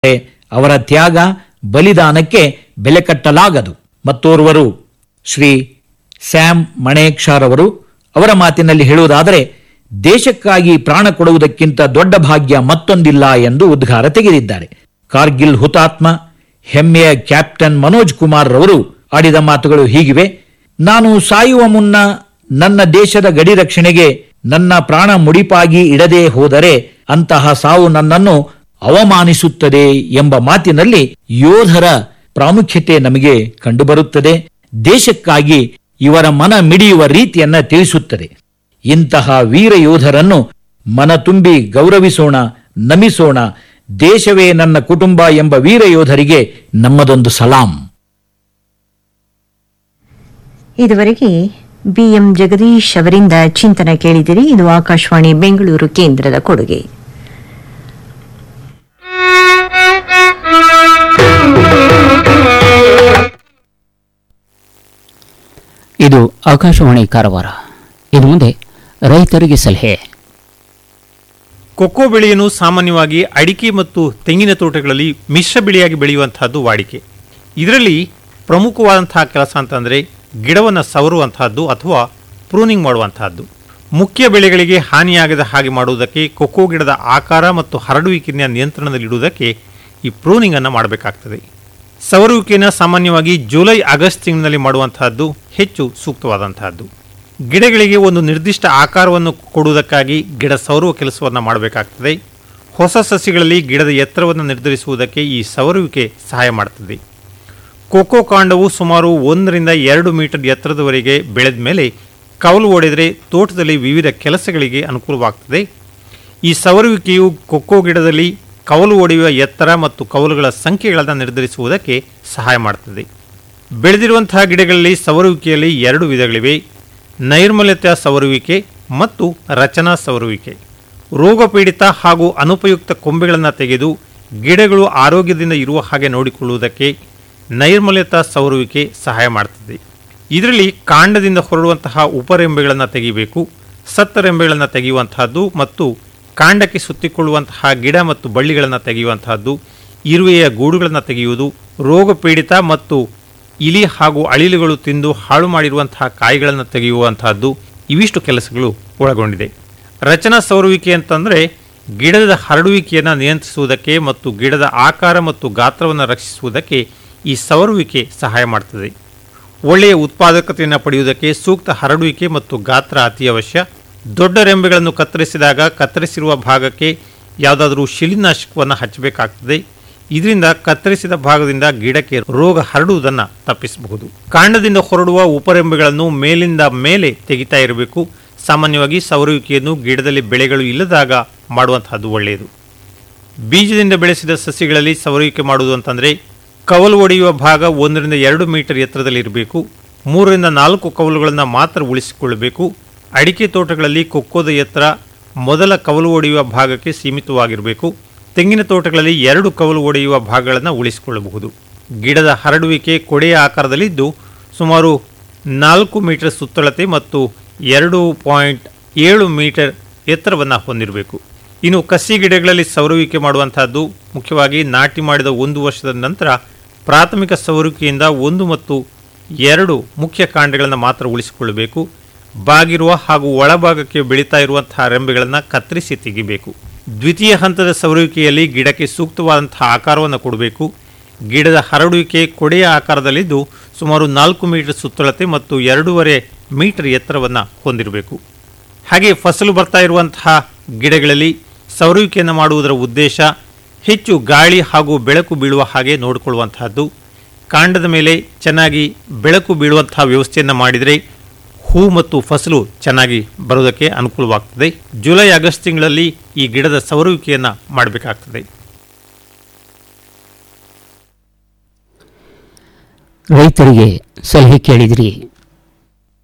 ಅವರ ತ್ಯಾಗ ಬಲಿದಾನಕ್ಕೆ ಬೆಲೆ ಕಟ್ಟಲಾಗದು ಮತ್ತೋರ್ವರು ಶ್ರೀ ಸ್ಯಾಮ್ ಮಣೇಕ್ಷಾರ್ ಅವರು ಅವರ ಮಾತಿನಲ್ಲಿ ಹೇಳುವುದಾದರೆ ದೇಶಕ್ಕಾಗಿ ಪ್ರಾಣ ಕೊಡುವುದಕ್ಕಿಂತ ದೊಡ್ಡ ಭಾಗ್ಯ ಮತ್ತೊಂದಿಲ್ಲ ಎಂದು ಉದ್ಗಾರ ತೆಗೆದಿದ್ದಾರೆ ಕಾರ್ಗಿಲ್ ಹುತಾತ್ಮ ಹೆಮ್ಮೆಯ ಕ್ಯಾಪ್ಟನ್ ಮನೋಜ್ ಕುಮಾರ್ ರವರು ಆಡಿದ ಮಾತುಗಳು ಹೀಗಿವೆ ನಾನು ಸಾಯುವ ಮುನ್ನ ನನ್ನ ದೇಶದ ಗಡಿ ರಕ್ಷಣೆಗೆ ನನ್ನ ಪ್ರಾಣ ಮುಡಿಪಾಗಿ ಇಡದೆ ಹೋದರೆ ಅಂತಹ ಸಾವು ನನ್ನನ್ನು ಅವಮಾನಿಸುತ್ತದೆ ಎಂಬ ಮಾತಿನಲ್ಲಿ ಯೋಧರ ಪ್ರಾಮುಖ್ಯತೆ ನಮಗೆ ಕಂಡುಬರುತ್ತದೆ ದೇಶಕ್ಕಾಗಿ ಇವರ ಮನ ಮಿಡಿಯುವ ರೀತಿಯನ್ನ ತಿಳಿಸುತ್ತದೆ ಇಂತಹ ವೀರ ಯೋಧರನ್ನು ಮನ ತುಂಬಿ ಗೌರವಿಸೋಣ ನಮಿಸೋಣ ದೇಶವೇ ನನ್ನ ಕುಟುಂಬ ಎಂಬ ವೀರ ಯೋಧರಿಗೆ ನಮ್ಮದೊಂದು ಸಲಾಂ ಇದುವರೆಗೆ ಬಿಎಂ ಜಗದೀಶ್ ಅವರಿಂದ ಚಿಂತನ ಕೇಳಿದಿರಿ ಇದು ಆಕಾಶವಾಣಿ ಬೆಂಗಳೂರು ಕೇಂದ್ರದ ಕೊಡುಗೆ ಇದು ಆಕಾಶವಾಣಿ ಕಾರವಾರ ಇನ್ನು ಮುಂದೆ ರೈತರಿಗೆ ಸಲಹೆ ಕೊಕ್ಕೋ ಬೆಳೆಯನ್ನು ಸಾಮಾನ್ಯವಾಗಿ ಅಡಿಕೆ ಮತ್ತು ತೆಂಗಿನ ತೋಟಗಳಲ್ಲಿ ಮಿಶ್ರ ಬೆಳೆಯಾಗಿ ಬೆಳೆಯುವಂತಹದ್ದು ವಾಡಿಕೆ ಇದರಲ್ಲಿ ಪ್ರಮುಖವಾದಂತಹ ಕೆಲಸ ಅಂತಂದರೆ ಗಿಡವನ್ನು ಸವರುವಂತಹದ್ದು ಅಥವಾ ಪ್ರೂನಿಂಗ್ ಮಾಡುವಂತಹದ್ದು ಮುಖ್ಯ ಬೆಳೆಗಳಿಗೆ ಹಾನಿಯಾಗದ ಹಾಗೆ ಮಾಡುವುದಕ್ಕೆ ಕೊಕ್ಕೋ ಗಿಡದ ಆಕಾರ ಮತ್ತು ಹರಡುವಿಕೆಯ ನಿಯಂತ್ರಣದಲ್ಲಿಡುವುದಕ್ಕೆ ಈ ಪ್ರೂನಿಂಗ್ ಅನ್ನು ಮಾಡಬೇಕಾಗ್ತದೆ ಸವರುವಿಕೆಯನ್ನು ಸಾಮಾನ್ಯವಾಗಿ ಜುಲೈ ಆಗಸ್ಟ್ ತಿಂಗಳಿನಲ್ಲಿ ಮಾಡುವಂತಹದ್ದು ಹೆಚ್ಚು ಸೂಕ್ತವಾದಂತಹದ್ದು ಗಿಡಗಳಿಗೆ ಒಂದು ನಿರ್ದಿಷ್ಟ ಆಕಾರವನ್ನು ಕೊಡುವುದಕ್ಕಾಗಿ ಗಿಡ ಸವರುವ ಕೆಲಸವನ್ನು ಮಾಡಬೇಕಾಗ್ತದೆ ಹೊಸ ಸಸಿಗಳಲ್ಲಿ ಗಿಡದ ಎತ್ತರವನ್ನು ನಿರ್ಧರಿಸುವುದಕ್ಕೆ ಈ ಸವರುವಿಕೆ ಸಹಾಯ ಮಾಡುತ್ತದೆ ಕೊಕ್ಕೋ ಕಾಂಡವು ಸುಮಾರು ಒಂದರಿಂದ ಎರಡು ಮೀಟರ್ ಎತ್ತರದವರೆಗೆ ಬೆಳೆದ ಮೇಲೆ ಕವಲು ಒಡೆದರೆ ತೋಟದಲ್ಲಿ ವಿವಿಧ ಕೆಲಸಗಳಿಗೆ ಅನುಕೂಲವಾಗ್ತದೆ ಈ ಸವರುವಿಕೆಯು ಕೊಕ್ಕೋ ಗಿಡದಲ್ಲಿ ಕವಲು ಒಡೆಯುವ ಎತ್ತರ ಮತ್ತು ಕವಲುಗಳ ಸಂಖ್ಯೆಗಳನ್ನು ನಿರ್ಧರಿಸುವುದಕ್ಕೆ ಸಹಾಯ ಮಾಡುತ್ತದೆ ಬೆಳೆದಿರುವಂತಹ ಗಿಡಗಳಲ್ಲಿ ಸವರುವಿಕೆಯಲ್ಲಿ ಎರಡು ವಿಧಗಳಿವೆ ನೈರ್ಮಲ್ಯತೆಯ ಸವರುವಿಕೆ ಮತ್ತು ರಚನಾ ಸವರುವಿಕೆ ರೋಗಪೀಡಿತ ಹಾಗೂ ಅನುಪಯುಕ್ತ ಕೊಂಬೆಗಳನ್ನು ತೆಗೆದು ಗಿಡಗಳು ಆರೋಗ್ಯದಿಂದ ಇರುವ ಹಾಗೆ ನೋಡಿಕೊಳ್ಳುವುದಕ್ಕೆ ನೈರ್ಮಲ್ಯತಾ ಸವರುವಿಕೆ ಸಹಾಯ ಮಾಡುತ್ತದೆ ಇದರಲ್ಲಿ ಕಾಂಡದಿಂದ ಹೊರಡುವಂತಹ ಉಪರೆಂಬೆಗಳನ್ನು ತೆಗಿಬೇಕು ಸತ್ತರೆಂಬೆಗಳನ್ನು ತೆಗೆಯುವಂತಹದ್ದು ಮತ್ತು ಕಾಂಡಕ್ಕೆ ಸುತ್ತಿಕೊಳ್ಳುವಂತಹ ಗಿಡ ಮತ್ತು ಬಳ್ಳಿಗಳನ್ನು ತೆಗೆಯುವಂತಹದ್ದು ಇರುವೆಯ ಗೂಡುಗಳನ್ನು ತೆಗೆಯುವುದು ರೋಗ ಪೀಡಿತ ಮತ್ತು ಇಲಿ ಹಾಗೂ ಅಳಿಲುಗಳು ತಿಂದು ಹಾಳು ಮಾಡಿರುವಂತಹ ಕಾಯಿಗಳನ್ನು ತೆಗೆಯುವಂತಹದ್ದು ಇವಿಷ್ಟು ಕೆಲಸಗಳು ಒಳಗೊಂಡಿದೆ ರಚನಾ ಸೌರುವಿಕೆ ಅಂತಂದರೆ ಗಿಡದ ಹರಡುವಿಕೆಯನ್ನು ನಿಯಂತ್ರಿಸುವುದಕ್ಕೆ ಮತ್ತು ಗಿಡದ ಆಕಾರ ಮತ್ತು ಗಾತ್ರವನ್ನು ರಕ್ಷಿಸುವುದಕ್ಕೆ ಈ ಸವರುವಿಕೆ ಸಹಾಯ ಮಾಡ್ತದೆ ಒಳ್ಳೆಯ ಉತ್ಪಾದಕತೆಯನ್ನು ಪಡೆಯುವುದಕ್ಕೆ ಸೂಕ್ತ ಹರಡುವಿಕೆ ಮತ್ತು ಗಾತ್ರ ಅತಿ ಅವಶ್ಯ ದೊಡ್ಡ ರೆಂಬೆಗಳನ್ನು ಕತ್ತರಿಸಿದಾಗ ಕತ್ತರಿಸಿರುವ ಭಾಗಕ್ಕೆ ಯಾವುದಾದರೂ ಶಿಲೀನಾಶಕವನ್ನು ಹಚ್ಚಬೇಕಾಗ್ತದೆ ಇದರಿಂದ ಕತ್ತರಿಸಿದ ಭಾಗದಿಂದ ಗಿಡಕ್ಕೆ ರೋಗ ಹರಡುವುದನ್ನು ತಪ್ಪಿಸಬಹುದು ಕಾಂಡದಿಂದ ಹೊರಡುವ ಉಪರೆಂಬೆಗಳನ್ನು ಮೇಲಿಂದ ಮೇಲೆ ತೆಗಿತಾ ಇರಬೇಕು ಸಾಮಾನ್ಯವಾಗಿ ಸವರುವಿಕೆಯನ್ನು ಗಿಡದಲ್ಲಿ ಬೆಳೆಗಳು ಇಲ್ಲದಾಗ ಮಾಡುವಂತಹದ್ದು ಒಳ್ಳೆಯದು ಬೀಜದಿಂದ ಬೆಳೆಸಿದ ಸಸಿಗಳಲ್ಲಿ ಸವರುವಿಕೆ ಮಾಡುವುದು ಅಂತಂದರೆ ಕವಲು ಒಡೆಯುವ ಭಾಗ ಒಂದರಿಂದ ಎರಡು ಮೀಟರ್ ಎತ್ತರದಲ್ಲಿ ಇರಬೇಕು ಮೂರರಿಂದ ನಾಲ್ಕು ಕವಲುಗಳನ್ನು ಮಾತ್ರ ಉಳಿಸಿಕೊಳ್ಳಬೇಕು ಅಡಿಕೆ ತೋಟಗಳಲ್ಲಿ ಕೊಕ್ಕೋದ ಎತ್ತರ ಮೊದಲ ಕವಲು ಒಡೆಯುವ ಭಾಗಕ್ಕೆ ಸೀಮಿತವಾಗಿರಬೇಕು ತೆಂಗಿನ ತೋಟಗಳಲ್ಲಿ ಎರಡು ಕವಲು ಒಡೆಯುವ ಭಾಗಗಳನ್ನು ಉಳಿಸಿಕೊಳ್ಳಬಹುದು ಗಿಡದ ಹರಡುವಿಕೆ ಕೊಡೆಯ ಆಕಾರದಲ್ಲಿದ್ದು ಸುಮಾರು ನಾಲ್ಕು ಮೀಟರ್ ಸುತ್ತಳತೆ ಮತ್ತು ಎರಡು ಪಾಯಿಂಟ್ ಏಳು ಮೀಟರ್ ಎತ್ತರವನ್ನು ಹೊಂದಿರಬೇಕು ಇನ್ನು ಕಸಿ ಗಿಡಗಳಲ್ಲಿ ಸವರುವಿಕೆ ಮಾಡುವಂತಹದ್ದು ಮುಖ್ಯವಾಗಿ ನಾಟಿ ಮಾಡಿದ ಒಂದು ವರ್ಷದ ನಂತರ ಪ್ರಾಥಮಿಕ ಸವರುವಿಕೆಯಿಂದ ಒಂದು ಮತ್ತು ಎರಡು ಮುಖ್ಯ ಕಾಂಡಗಳನ್ನು ಮಾತ್ರ ಉಳಿಸಿಕೊಳ್ಳಬೇಕು ಬಾಗಿರುವ ಹಾಗೂ ಒಳಭಾಗಕ್ಕೆ ಬೆಳೀತಾ ಇರುವಂತಹ ರೆಂಬೆಗಳನ್ನು ಕತ್ತರಿಸಿ ತೆಗಿಬೇಕು ದ್ವಿತೀಯ ಹಂತದ ಸವರುವಿಕೆಯಲ್ಲಿ ಗಿಡಕ್ಕೆ ಸೂಕ್ತವಾದಂತಹ ಆಕಾರವನ್ನು ಕೊಡಬೇಕು ಗಿಡದ ಹರಡುವಿಕೆ ಕೊಡೆಯ ಆಕಾರದಲ್ಲಿದ್ದು ಸುಮಾರು ನಾಲ್ಕು ಮೀಟರ್ ಸುತ್ತಳತೆ ಮತ್ತು ಎರಡೂವರೆ ಮೀಟರ್ ಎತ್ತರವನ್ನು ಹೊಂದಿರಬೇಕು ಹಾಗೆ ಫಸಲು ಬರ್ತಾ ಇರುವಂತಹ ಗಿಡಗಳಲ್ಲಿ ಸವರುವಿಕೆಯನ್ನು ಮಾಡುವುದರ ಉದ್ದೇಶ ಹೆಚ್ಚು ಗಾಳಿ ಹಾಗೂ ಬೆಳಕು ಬೀಳುವ ಹಾಗೆ ನೋಡಿಕೊಳ್ಳುವಂತಹದ್ದು ಕಾಂಡದ ಮೇಲೆ ಚೆನ್ನಾಗಿ ಬೆಳಕು ಬೀಳುವಂತಹ ವ್ಯವಸ್ಥೆಯನ್ನು ಮಾಡಿದರೆ ಹೂ ಮತ್ತು ಫಸಲು ಚೆನ್ನಾಗಿ ಬರೋದಕ್ಕೆ ಅನುಕೂಲವಾಗ್ತದೆ ಜುಲೈ ಆಗಸ್ಟ್ ತಿಂಗಳಲ್ಲಿ ಈ ಗಿಡದ ಸವರುವಿಕೆಯನ್ನು ಮಾಡಬೇಕಾಗ್ತದೆ ರೈತರಿಗೆ ಸಲಹೆ ಕೇಳಿದಿರಿ